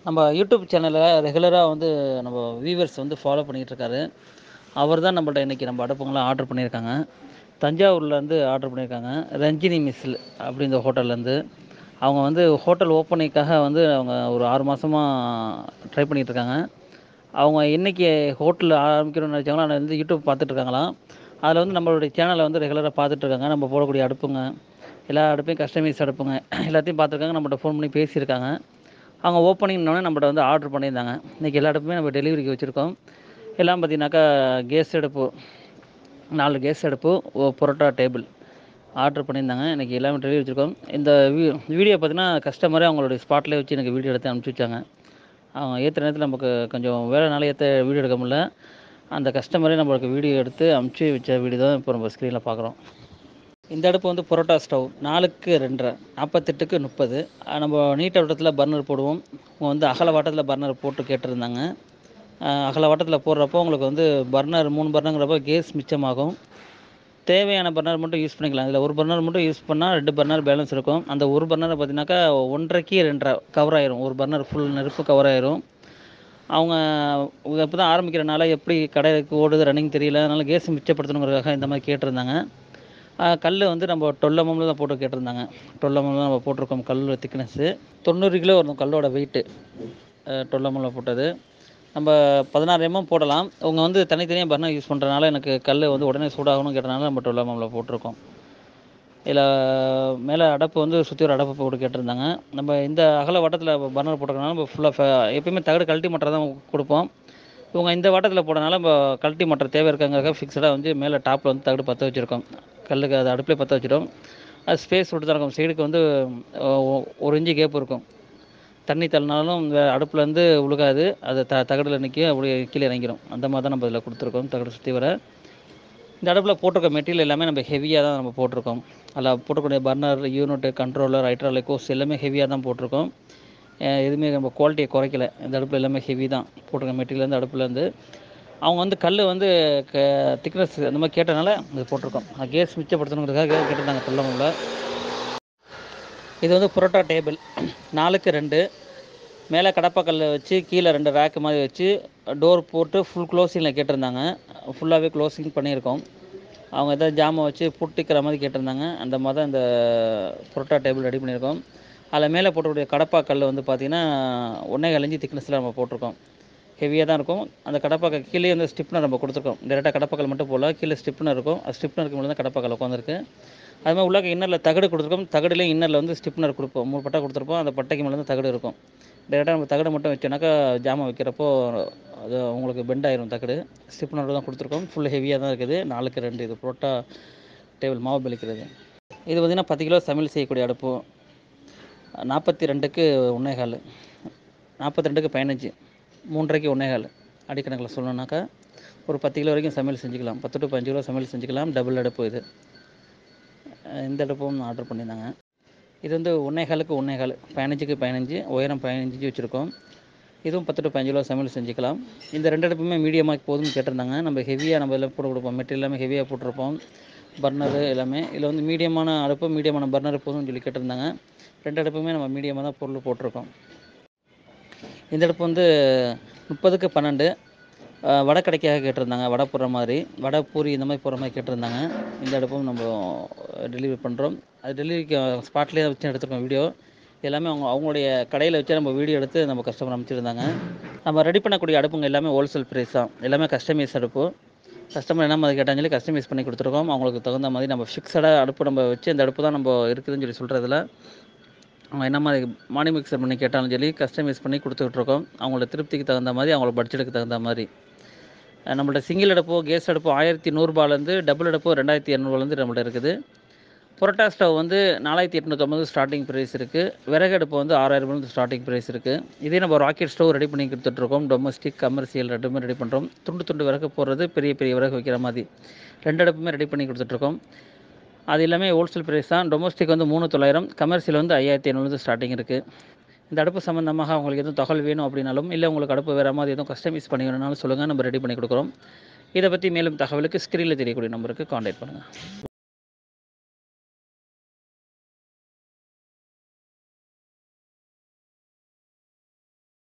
நம்ம யூடியூப் சேனலில் ரெகுலராக வந்து நம்ம வியூவர்ஸ் வந்து ஃபாலோ பண்ணிகிட்டு இருக்காரு அவர் தான் நம்மள்ட்ட இன்றைக்கி நம்ம அடுப்புங்களாம் ஆர்டர் பண்ணியிருக்காங்க தஞ்சாவூர்லேருந்து ஆர்டர் பண்ணியிருக்காங்க ரஞ்சினி மிஸ்ஸில் அப்படின்ற ஹோட்டல்லேருந்து அவங்க வந்து ஹோட்டல் ஓப்பனிங்காக வந்து அவங்க ஒரு ஆறு மாதமாக ட்ரை பண்ணிகிட்டு இருக்காங்க அவங்க என்றைக்கு ஹோட்டல் ஆரம்பிக்கணும்னு நினச்சாங்களோ அதில் வந்து யூடியூப் பார்த்துட்டு இருக்காங்களாம் அதில் வந்து நம்மளுடைய சேனலை வந்து ரெகுலராக பார்த்துட்டு இருக்காங்க நம்ம போடக்கூடிய அடுப்புங்க எல்லா அடுப்பையும் கஸ்டமைஸ் அடுப்புங்க எல்லாத்தையும் பார்த்துருக்காங்க நம்மள்ட்ட ஃபோன் பண்ணி பேசியிருக்காங்க அவங்க ஓப்பனிங்னோடனே நம்மள்ட்ட வந்து ஆர்டர் பண்ணியிருந்தாங்க இன்றைக்கி எல்லா அடுப்புமே நம்ம டெலிவரிக்கு வச்சுருக்கோம் எல்லாம் பார்த்தீங்கன்னாக்கா கேஸ் அடுப்பு நாலு கேஸ் அடுப்பு ஓ பரோட்டா டேபிள் ஆர்டர் பண்ணியிருந்தாங்க இன்றைக்கி எல்லாமே டெலிவரி வச்சுருக்கோம் இந்த வீ வீடியோ பார்த்தீங்கன்னா கஸ்டமரே அவங்களுடைய ஸ்பாட்லேயே வச்சு எனக்கு வீடியோ எடுத்து அனுப்பிச்சி வச்சாங்க அவங்க ஏற்ற நேரத்தில் நமக்கு கொஞ்சம் வேலைனால ஏற்ற வீடியோ எடுக்க முடியல அந்த கஸ்டமரே நம்மளுக்கு வீடியோ எடுத்து அனுப்பிச்சி வச்ச வீடியோ தான் இப்போ நம்ம ஸ்க்ரீனில் பார்க்குறோம் இந்த அடுப்பு வந்து பரோட்டா ஸ்டவ் நாலுக்கு ரெண்டரை நாற்பத்தெட்டுக்கு முப்பது நம்ம நீட்ட வட்டத்தில் பர்னர் போடுவோம் அவங்க வந்து அகல வாட்டத்தில் பர்னர் போட்டு கேட்டிருந்தாங்க அஹ் அகல வாட்டத்தில் போடுறப்போ உங்களுக்கு வந்து பர்னர் மூணு பர்னருங்கிறப்போ கேஸ் மிச்சமாகும் தேவையான பர்னர் மட்டும் யூஸ் பண்ணிக்கலாம் இதில் ஒரு பர்னர் மட்டும் யூஸ் பண்ணால் ரெண்டு பர்னர் பேலன்ஸ் இருக்கும் அந்த ஒரு பர்னர் பார்த்தீங்கன்னாக்கா ஒன்றரைக்கு ரெண்டரை கவர் ஆயிரும் ஒரு பர்னர் ஃபுல் நெருப்பு கவர் ஆயிரும் அவங்க இப்போ தான் ஆரம்பிக்கிறனால எப்படி கடைக்கு ஓடுது ரன்னிங் தெரியல அதனால் கேஸ் மிச்சப்படுத்தணுங்கிறதுக்காக இந்த மாதிரி கேட்டிருந்தாங்க கல் வந்து நம்ம டொல்லமம்ல தான் போட்டு கேட்டிருந்தாங்க டொல்லமம் தான் நம்ம போட்டிருக்கோம் கல் திக்னஸ்ஸு தொண்ணூறு கிலோ வரும் கல்லோட வெயிட்டு டொல்லமம்ல போட்டது நம்ம பதினாறு எம்எம் போடலாம் அவங்க வந்து தனித்தனியாக பர்னர் யூஸ் பண்ணுறதுனால எனக்கு கல் வந்து உடனே சூடாகணும்னு கேட்டனால நம்ம டொல்லமம்ல போட்டிருக்கோம் இதில் மேலே அடப்பு வந்து சுற்றி ஒரு அடப்பு போட்டு கேட்டிருந்தாங்க நம்ம இந்த அகல வட்டத்தில் பர்னர் போட்டிருக்கனால நம்ம ஃபுல்லாக எப்பயுமே தகடு கழட்டி மட்டரை தான் கொடுப்போம் இவங்க இந்த வட்டத்தில் போடனால நம்ம கழட்டி மட்டர் தேவை இருக்காங்க ஃபிக்ஸடாக வந்து மேலே டாப்பில் வந்து தகடு பற்ற வச்சுருக்கோம் கல்லுக்கு அது அடுப்பிலே பற்ற வச்சிடும் அது ஸ்பேஸ் விட்டு தான் இருக்கும் சைடுக்கு வந்து ஒ- ஒரு இன்ச்சு கேப் இருக்கும் தண்ணி தள்ளினாலும் அடுப்புலேருந்து உழுகாது அது த தகடில் நிற்கும் அப்படியே கீழே இறங்கிடும் அந்த மாதிரி தான் நம்ம இதில் கொடுத்துருக்கோம் தகடு சுற்றி வர இந்த அடுப்பில் போட்டிருக்க மெட்டீரியல் எல்லாமே நம்ம ஹெவியாக தான் நம்ம போட்டிருக்கோம் அதில் போட்டக்கூடிய burner unit controller hydraulic course எல்லாமே ஹெவியாக தான் போட்டிருக்கோம் அஹ் எதுவுமே நம்ம குவாலிட்டியை குறைக்கல இந்த அடுப்பில் எல்லாமே ஹெவி தான் போட்டிருக்க மெட்டீரியல் வந்து அடுப்புலேருந்து அவங்க வந்து கல் வந்து க திக்னஸ் அந்த மாதிரி கேட்டனால இது போட்டிருக்கோம் கேஸ் மிச்சப்படுத்தணுங்கிறதுக்காக கேட்டிருந்தாங்க சொல்லமுல்ல இது வந்து புரோட்டா டேபிள் நாலுக்கு ரெண்டு மேலே கடப்பாக்கல்ல வச்சு கீழே ரெண்டு ரேக்கு மாதிரி வச்சு டோர் போட்டு ஃபுல் க்ளோசிங்கில் கேட்டிருந்தாங்க ஃபுல்லாகவே க்ளோசிங் பண்ணியிருக்கோம் அவங்க எதாவது ஜாமை வச்சு புட்டிக்கிற மாதிரி கேட்டிருந்தாங்க அந்த மாதிரி தான் இந்த புரோட்டா டேபிள் ரெடி பண்ணியிருக்கோம் அதில் மேலே போட்டக்கூடிய கடப்பாக்கல் வந்து பார்த்திங்கன்னா ஒன்றே கலைஞ்சி திக்னஸில் நம்ம போட்டிருக்கோம் ஹெவியாக தான் இருக்கும் அந்த கடப்பாக்கல் கீழே வந்து ஸ்டிப்னர் நம்ம கொடுத்துருக்கோம் டேரெக்டாக கடப்பாக்கல் மட்டும் போடல கீழே ஸ்டிப்னர் இருக்கும் அது ஸ்டிப்னருக்கு மேலே தான் கடப்பாக்கல் உட்காந்துருக்கு அது மாதிரி உள்ளாக்க இன்னரில் தகடு கொடுத்துருக்கோம் தகடுலேயும் இன்னரில் வந்து ஸ்டிப்னர் கொடுப்போம் மூணு பட்டை கொடுத்துருப்போம் அந்த பட்டைக்கு மேலே வந்து தகடு இருக்கும் டேரெக்டாக நம்ம தகடு மட்டும் வச்சோன்னாக்கா ஜாமான் வைக்கிறப்போ அது உங்களுக்கு பெண்ட் ஆயிரும் தகடு ஸ்டிப்னர் தான் கொடுத்துருக்கோம் ஃபுல் ஹெவியாக தான் இருக்குது நாலுக்கு ரெண்டு இது புரோட்டா டேபிள் மாவு பலிக்கிறது இது பார்த்திங்கன்னா பத்து கிலோ சமையல் செய்யக்கூடிய அடுப்பு நாற்பத்தி ரெண்டுக்கு ஒன்றேகால் நாற்பத்தி ரெண்டுக்கு பதினஞ்சு மூன்றரைக்கு ஒன்றேகால் அடிக்கணக்கில் சொல்லணுன்னாக்கா ஒரு பத்து கிலோ வரைக்கும் சமையல் செஞ்சுக்கலாம் பத்து டு பதினஞ்சு கிலோ சமையல் செஞ்சுக்கலாம் டபுள் அடுப்பு இது அஹ் இந்த அடுப்பும் ஆர்டர் பண்ணியிருந்தாங்க இது வந்து ஒன்றேகாலுக்கு ஒன்றேகால் பதினஞ்சுக்கு பதினஞ்சு உயரம் பதினஞ்சு வச்சுருக்கோம் இதுவும் பத்து டு பதினஞ்சு கிலோ சமையல் செஞ்சுக்கலாம் இந்த ரெண்டு அடுப்புமே மீடியமாக போதும்னு கேட்டிருந்தாங்க நம்ம ஹெவியாக நம்ம எல்லாம் போட்டு கொடுப்போம் மெட்டீரியல் எல்லாமே ஹெவியாக போட்டிருப்போம் பர்னரு எல்லாமே இதில் வந்து மீடியமான அடுப்பு மீடியமான பர்னர் போதும்னு சொல்லி கேட்டிருந்தாங்க ரெண்டு அடுப்புமே நம்ம மீடியமாக தான் பொருள் போட்டிருக்கோம் இந்த அடுப்பு வந்து முப்பதுக்கு பன்னெண்டு அஹ், வடை கடைக்காக கேட்டிருந்தாங்க வடை போடுற மாதிரி வடை பூரி இந்த மாதிரி போடுற மாதிரி கேட்டிருந்தாங்க இந்த அடுப்பும் நம்ம டெலிவரி பண்ணுறோம் அது டெலிவரிக்கு ஸ்பாட்லேயே வச்சு எடுத்துருக்கோம் வீடியோ எல்லாமே அவங்க அவங்களுடைய கடையில் வச்சு நம்ம வீடியோ எடுத்து நம்ம கஸ்டமர் அனுப்பிச்சிருந்தாங்க நம்ம ரெடி பண்ணக்கூடிய அடுப்புங்க எல்லாமே ஹோல்சேல் ப்ரைஸ் தான் எல்லாமே கஸ்டமைஸ் அடுப்பு கஸ்டமர் என்ன மாதிரி கேட்டாலும் சொல்லி கஸ்டமைஸ் பண்ணி கொடுத்துருக்கோம் அவங்களுக்கு தகுந்த மாதிரி நம்ம ஃபிக்ஸடாக அடுப்பு நம்ம வச்சு இந்த அடுப்பு தான் நம்ம இருக்குதுன்னு சொல்லி சொல்கிறதுல அவங்க என்ன மாதிரி மாடி மிக்சர் பண்ணி கேட்டாலும் சொல்லி கஸ்டமைஸ் பண்ணி கொடுத்துட்ருக்கோம் அவங்களோட திருப்திக்கு தகுந்த மாதிரி அவங்களோட பட்ஜெட்டுக்கு தகுந்த மாதிரி அஹ் நம்மள்ட்ட சிங்கிள் அடுப்போ கேஸ் அடுப்போ ஆயிரத்தி நூறுரூபாலேருந்து டபுள் அடுப்போ ரெண்டாயிரத்தி இரநூறுவாலேருந்து நம்மள்ட்ட இருக்குது புரோட்டா ஸ்டவ் வந்து நாலாயிரத்தி எட்நூற்றம்பது ஸ்டார்டிங் ப்ரைஸ் இருக்குது விறகு அடுப்பு வந்து ஆறாயிரரூபாலேருந்து ஸ்டார்டிங் ப்ரைஸ் இருக்குது இதே நம்ம ராக்கெட் ஸ்டவ் ரெடி பண்ணி கொடுத்துட்ருக்கோம் டொமஸ்டிக் கமர்ஷியல் ரெண்டுமே ரெடி பண்ணுறோம் துண்டு துண்டு விறகு போடுறது பெரிய பெரிய விறகு வைக்கிற மாதிரி ரெண்டு அடுப்புமே ரெடி பண்ணி கொடுத்துட்ருக்கோம் அது எல்லாமே ஹோல்சேல் ப்ரைஸ் தான் டொமஸ்டிக் வந்து மூணு தொள்ளாயிரம் கமர்ஷியல் வந்து ஐயாயிரத்தி ஐநூறுலேருந்து ஸ்டார்டிங் இருக்குது இந்த அடுப்பு சம்மந்தமாக உங்களுக்கு எதுவும் தகவல் வேணும் அப்படின்னாலும் இல்லை உங்களுக்கு அடுப்பு வேறு மாதிரி எதுவும் கஸ்டமைஸ் பண்ணி வேணும்னாலும் சொல்லுங்கள் நம்ம ரெடி பண்ணி கொடுக்குறோம் இதை பற்றி மேலும் தகவலுக்கு ஸ்க்ரீனில் தெரியக்கூடிய நம்பருக்கு காண்டாக்ட் பண்ணுங்கள்